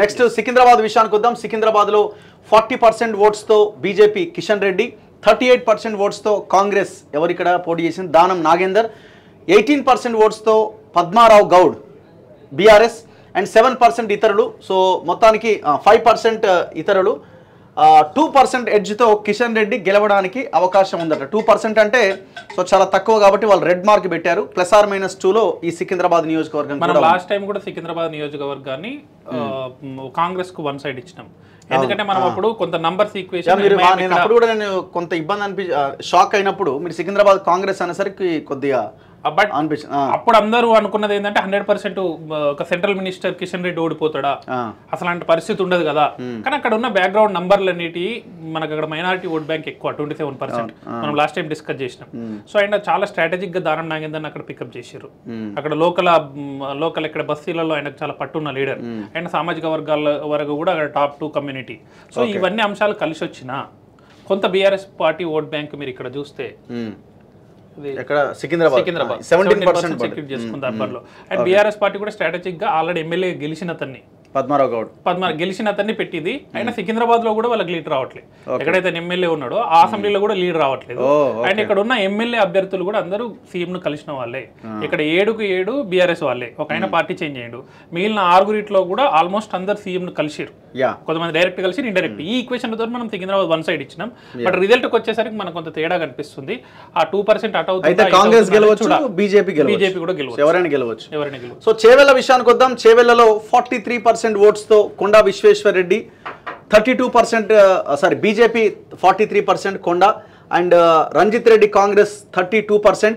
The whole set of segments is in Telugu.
నెక్స్ట్ సికింద్రాబాద్ విషయానికి వద్దాం సికింద్రాబాద్లో ఫార్టీ పర్సెంట్ ఓట్స్తో BJP Kishan Reddy thirty eight percent ఓట్స్తో కాంగ్రెస్ ఎవరిక్కడ పోటీ చేసింది దానం నాగేందర్ ఎయిటీన్ పర్సెంట్ ఓట్స్తో Padmarao Goud BRS and seven percent ఇతరులు సో మొత్తానికి ఫైవ్ పర్సెంట్ ఇతరులు టూ పర్సెంట్ ఎడ్జ్తో కిషన్ రెడ్డి గెలవడానికి అవకాశం ఉందట టూ పర్సెంట్ అంటే సో చాలా తక్కువ కాబట్టి వాళ్ళు రెడ్ మార్క్ పెట్టారు ప్లస్ ఆర్ మైనస్ టూలో ఈ సికింద్రాబాద్ నియోజకవర్గం మనం కూడా ఉంది. లాస్ట్ టైం కూడా సికింద్రాబాద్ నియోజకవర్గాన్ని కాంగ్రెస్ కు వన్ సైడ్ ఇచ్చినాం ఎందుకంటే మనం అప్పుడు కొంత నంబర్స్ యా, ఈక్వేషన్ మీరు మా- నేను అప్పుడు కూడా నేను కొంత ఇబ్బంది అనిపి షాక్ అయినప్పుడు మీరు సికింద్రాబాద్ కాంగ్రెస్ అనేసరికి కొద్దిగా బట్ అనిపించింది ఆ, అప్పుడు అందరూ అనుకున్నది ఏంటంటే హండ్రెడ్ పర్సెంట్ ఒక సెంట్రల్ మినిస్టర్ కిషన్ రెడ్డి ఓడిపోతాడా ఆ. అసలు అలాంటి పరిస్థితి ఉండదు కదా కానీ అక్కడ ఉన్న బ్యాక్గ్రౌండ్ నంబర్లు అనేటి మనకు అక్కడ మైనారిటీ ఓట్ బ్యాంక్ ఎక్కువ ట్వంటీ సెవెన్ పర్సెంట్ మనం లాస్ట్ టైం డిస్కస్ చేసినాం సో ఆయన చాలా స్ట్రాటజిక్ గా దానం నాగేందర్ని అక్కడ పికప్ చేశారు అక్కడ లోకల్ లోకల్ ఇక్కడ బస్తీలలో ఆయనకు చాలా పట్టున్న లీడర్ ఆయన సామాజిక వర్గాల వరకు కూడా అక్కడ టాప్ టూ కమ్యూనిటీ సో ఇవన్నీ అంశాలు కలిసి వచ్చినా కొంత బీఆర్ఎస్ పార్టీ ఓట్ బ్యాంక్ మీరు ఇక్కడ చూస్తే ఉమ్. ఇది ఎక్కడ Secunderabad Secunderabad seventeen percent secure చేసుకుంది అర్బన్లో అండ్ బీఆర్ఎస్ పార్టీ కూడా స్ట్రాటజిక్ గా ఆల్రెడీ ఎమ్మెల్యే గెలిచిన అతన్ని పద్మారావు గౌడ్ పద్మ గెలిచిన అతన్ని పెట్టింది అయినా సికింద్రాబాద్ లో కూడా వాళ్ళకి లీడ్ రావట్లేదు ఎక్కడైతే ఎమ్మెల్యే ఉన్నాడో ఆ అసెంబ్లీలో కూడా లీడ్ రావట్లేదు ఓ, అండ్ ఇక్కడ ఉన్న ఎమ్మెల్యే అభ్యర్థులు కూడా అందరూ సీఎం ను కలిసిన వాళ్ళే ఇక్కడ ఏడుకు ఏడు బీఆర్ఎస్ వాళ్ళే ఒక ఆయన పార్టీ చేంజ్ అయ్యాడు మిగిలిన ఆరుగురిట్లో కూడా ఆల్మోస్ట్ అందరు సీఎం ను కలిసిరు యా కొంతమంది డైరెక్ట్ కలిసి ఇండైరెక్ట్ ఈ ఈక్వేషన్ తో మనం సికింద్రాబాద్ వన్ సైడ్ ఇచ్చినాం బట్ రిజల్ట్ వచ్చేసరికి మనకు కొంత తేడా కనిపిస్తుంది ఆ టూ పర్సెంట్ అటు అయితే అవుతుందా, ఇటు కాంగ్రెస్ అవుతుందా అనేది గెలవచ్చు చూడాలి. బీజేపీ గెలవచ్చు బీజేపీ కూడా గెలవచ్చు ఎవరైనా గెలవచ్చు ఎవరైనా గెలవచ్చు సో చేవెళ్ళ విషయానికి వద్దాం చేవెళ్ళలో ఫార్టీ త్రీ పర్సెంట్ ఓట్స్తో Konda Vishweshwar Reddy thirty two percent sorry BJP forty three percent Konda and Ranjith Reddy Congress thirty two percent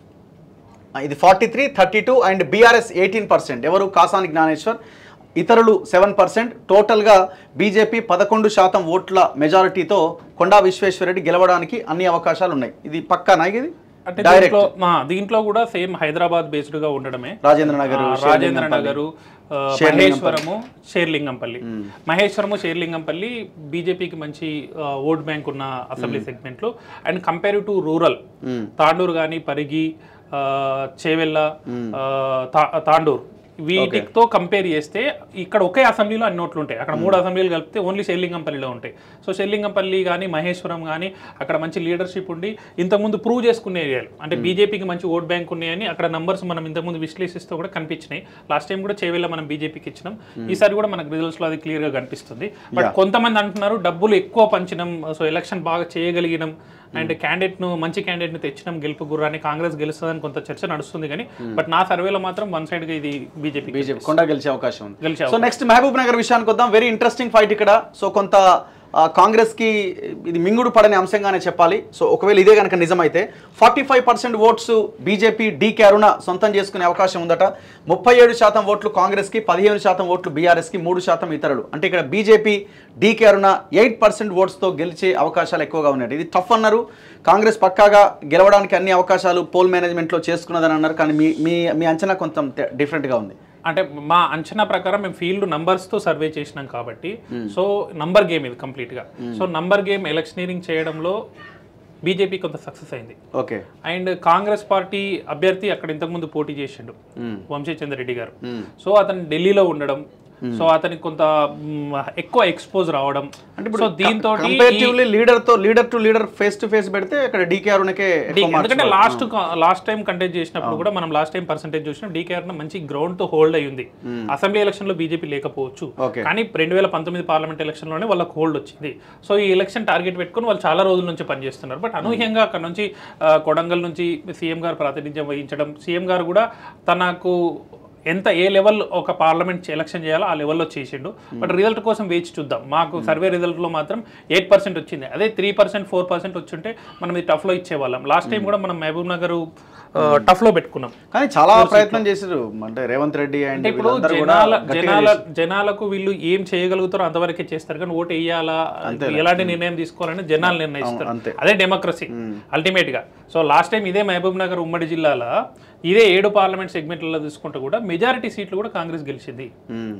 ఇది forty three thirty two and BRS eighteen percent ఎవరు కాసాని జ్ఞానేశ్వర్ ఇతరులు సెవెన్ పర్సెంట్ టోటల్గా బీజేపీ పదకొండు శాతం ఓట్ల మెజారిటీతో కొండా విశ్వేశ్వరరెడ్డి గెలవడానికి అన్ని అవకాశాలు ఉన్నాయి ఇది పక్కానా ఇది అంటే డైరెక్ట్ దీంట్లో మా దీంట్లో కూడా సేమ్ హైదరాబాద్ బేస్డ్ గా ఉండడమే రాజేంద్ర నగర్ ఆ, రాజేంద్ర నగరు ఆ, మహేశ్వరము షేర్లింగంపల్లి మహేశ్వరము షేర్లింగంపల్లి బీజేపీకి మంచి ఆ, ఓట్ బ్యాంక్ ఉన్న అసెంబ్లీ సెగ్మెంట్ లో and compare to rural Tandur కానీ పరిగి ఆ, చేవెళ్ళ ఆ, తా- తాండూరు వీటితో కంపేర్ చేస్తే ఇక్కడ ఒకే అసెంబ్లీలో అన్ని నోట్లు ఉంటాయి అక్కడ మూడు అసెంబ్లీలు కలిపితే ఓన్లీ షెల్లింగంపల్లిలో ఉంటాయి సో షెల్లింగంపల్లి కానీ మహేశ్వరం కానీ అక్కడ మంచి లీడర్షిప్ ఉండి ఇంతకుముందు ప్రూవ్ చేసుకునే ఏరియాలు అంటే బీజేపీకి మంచి ఓట్ బ్యాంక్ ఉన్నాయని అక్కడ నంబర్స్ మనం ఇంతకుముందు విశ్లేషిస్తూ కూడా కనిపించినాయి లాస్ట్ టైం కూడా చేవేళ్ళ మనం బీజేపీకి ఇచ్చినాం ఈసారి కూడా మనకు రిజల్ట్స్ లో అది క్లియర్ గా కనిపిస్తుంది బట్ కొంతమంది అంటున్నారు డబ్బులు ఎక్కువ పంచినాం సో ఎలక్షన్ బాగా చేయగలిగినాం అండ్ క్యాండిడేట్ ను మంచి క్యాండిడేట్ ని తెచ్చినాం గెలుపు గుర్రాన్ని కాంగ్రెస్ గెలుస్తుందని కొంత చర్చ నడుస్తుంది కానీ బట్ నా సర్వేలో మాత్రం వన్ సైడ్ గా ఇది బీజేపీ బీజేపీ కొండ గెలిచే అవకాశం ఉంది గెలిచే సో నెక్స్ట్ మహబూబ్ నగర్ విషయానికి వద్దాం వెరీ ఇంట్రెస్టింగ్ ఫైట్ ఇక్కడ సో కొంత ఆ, కాంగ్రెస్కి ఇది మింగుడు పడని అంశంగానే చెప్పాలి సో ఒకవేళ ఇదే కనుక నిజమైతే forty five percent votes BJP DK Aruna సొంతం చేసుకునే అవకాశం ఉందట ముప్పై ఏడు శాతం ఓట్లు కాంగ్రెస్కి పదిహేను శాతం ఓట్లు బీఆర్ఎస్కి మూడు శాతం ఇతరులు అంటే ఇక్కడ BJP DK Aruna eight percent ఓట్స్తో గెలిచే అవకాశాలు ఎక్కువగా ఉన్నాయి ఇది టఫ్ అన్నారు కాంగ్రెస్ పక్కాగా గెలవడానికి అన్ని అవకాశాలు పోల్ మేనేజ్మెంట్లో చేసుకున్నదని అన్నారు కానీ మీ మీ మీ అంచనా కొంచెం డిఫరెంట్గా ఉంది అంటే మా అంచనా ప్రకారం మేము ఫీల్డ్ నంబర్స్ తో సర్వే చేసినాం కాబట్టి సో నంబర్ గేమ్ ఇది కంప్లీట్ గా సో నంబర్ గేమ్ ఎలక్షనీరింగ్ చేయడంలో బీజేపీ కొంత సక్సెస్ అయింది ఓకే అండ్ కాంగ్రెస్ పార్టీ అభ్యర్థి అక్కడ ఇంతకుముందు పోటీ చేసిండు వంశీచంద్ర రెడ్డి గారు సో అతను ఢిల్లీలో ఉండడం సో అతనికి కొంత మ్, ఎక్కువ ఎక్స్పోజ్ రావడం అంటే ఇప్పుడు దీంతో కంపేరిటివ్లీ లీడర్ తో leader to leader face to face పెడితే ఇక్కడ డీకే అరుణకే ఎక్కువ మార్క్స్ ఎందుకంటే లాస్ట్ లాస్ట్ టైం కంటెస్ట్ చేసినప్పుడు కూడా మనం లాస్ట్ టైం పర్సెంటేజ్ చూసినాం డీకేఆర్ మంచి గ్రౌండ్ తో హోల్డ్ అయి ఉంది అసెంబ్లీ ఎలక్షన్ లో బీజేపీ లేకపోవచ్చు Okay. కానీ రెండు వేల పంతొమ్మిది పార్లమెంట్ ఎలక్షన్ లోనే వాళ్ళకి హోల్డ్ వచ్చింది సో ఈ ఎలక్షన్ టార్గెట్ పెట్టుకుని వాళ్ళు చాలా రోజుల నుంచి పనిచేస్తున్నారు బట్ అనూహ్యంగా అక్కడ నుంచి ఆ, కొడంగల్ నుంచి సీఎం గారు ప్రాతినిధ్యం వహించడం సీఎం గారు కూడా తనకు ఎంత ఏ లెవెల్ ఒక పార్లమెంట్ ఎలక్షన్ చేయాలో ఆ లెవెల్లో చేసిండు బట్ రిజల్ట్ కోసం వేచి చూద్దాం మాకు సర్వే రిజల్ట్లో మాత్రం ఎయిట్ పర్సెంట్ వచ్చింది అదే త్రీ పర్సెంట్ ఫోర్ పర్సెంట్ వచ్చుంటే మనం ఇది టఫ్లో ఇచ్చేవాళ్ళం లాస్ట్ టైం కూడా మనం మహబూబ్ నగర్ టఫ్లో పెట్టుకున్నాం కానీ చాలా ప్రయత్నం చేశారు అంటే రేవంత్ రెడ్డి అండ్ అంటే ఇప్పుడు వీళ్ళందరూ కూడా జనాల గట్టిగా జనాల జనాలకు వీళ్ళు ఏం చేయగలుగుతారో అంతవరకే చేస్తారు కానీ ఓటు వేయాలా ఎలాంటి నిర్ణయం తీసుకోవాలని జనాలు నిర్ణయిస్తారు అంతే. అదే డెమోక్రసీ అల్టిమేట్ గా సో లాస్ట్ టైం ఇదే మహబూబ్ నగర్ ఉమ్మడి జిల్లాలో ఇదే ఏడు పార్లమెంట్ సెగ్మెంట్లలో తీసుకుంటే కూడా మెజారిటీ సీట్లు కూడా కాంగ్రెస్ గెలిచింది మ్మ్.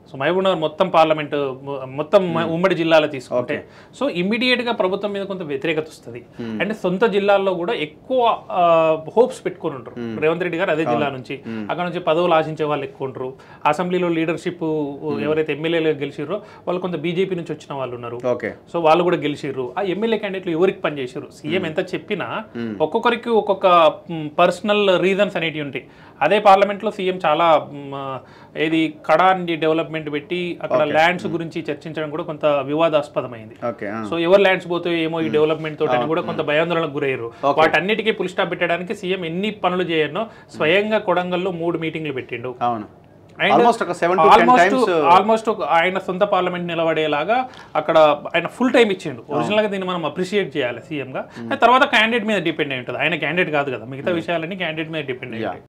సో మహబూబ్ నగర్ మొత్తం పార్లమెంట్ మొత్తం ఉమ్మడి జిల్లాలో తీసుకుంటే సో ఇమ్మీడియట్ గా ప్రభుత్వం మీద కొంత వ్యతిరేకత వస్తుంది అండ్ సొంత జిల్లాల్లో కూడా ఎక్కువ హోప్స్ పెట్టుకొని ఉంటారు రేవంత్ రెడ్డి గారు అదే జిల్లా నుంచి అక్కడ నుంచి పదవులు ఆశించే వాళ్ళు ఎక్కువ ఉంటారు అసెంబ్లీలో లీడర్షిప్ ఎవరైతే ఎమ్మెల్యేలు గెలిచిర్రో వాళ్ళు కొంత బీజేపీ నుంచి వచ్చిన వాళ్ళు ఉన్నారు ఓకే సో వాళ్ళు కూడా గెలిచిర్రు ఆ ఎమ్మెల్యే క్యాండిడేట్లు ఎవరికి పనిచేసారు సీఎం ఎంత చెప్పినా ఒక్కొక్కరికి ఒక్కొక్క పర్సనల్ రీజన్స్ అనేటివి ఉంటాయి అదే పార్లమెంట్ లో సీఎం చాలా మ్, ఏది కడాన్ని డెవలప్మెంట్ పెట్టి అక్కడ ల్యాండ్స్ గురించి చర్చించడం కూడా కొంత వివాదాస్పదమైంది ఓకే సో ఎవరు ల్యాండ్స్ పోతే ఏమో ఈ డెవలప్మెంట్ తోటి అని కూడా కొంత భయాందోళనకు గురయ్యారు వాటన్నిటికీ పులి స్టాప్ పెట్టడానికి సీఎం ఎన్ని పనులు చేయనో స్వయంగా కొడంగల్లో మూడు మీటింగ్లు పెట్టిండు అవును And ఆల్మోస్ట్ ఒక seven to ten almost times almost ఒక ఆయన సొంత పార్లమెంట్ నిలబడేలాగా అక్కడ ఆయన ఫుల్ టైం ఇచ్చిండు ఒరిజినల్ గా దీన్ని మనం అప్రిషియేట్ చేయాలి సీఎం గా ఆ తర్వాత క్యాండిడేట్ మీద డిపెండ్ అయి ఉంటుంది ఆయన క్యాండిడేట్ కాదు కదా మిగతా విషయాలన్నీ క్యాండిడేట్ మీద డిపెండ్ అయ్యి ఉంటాయి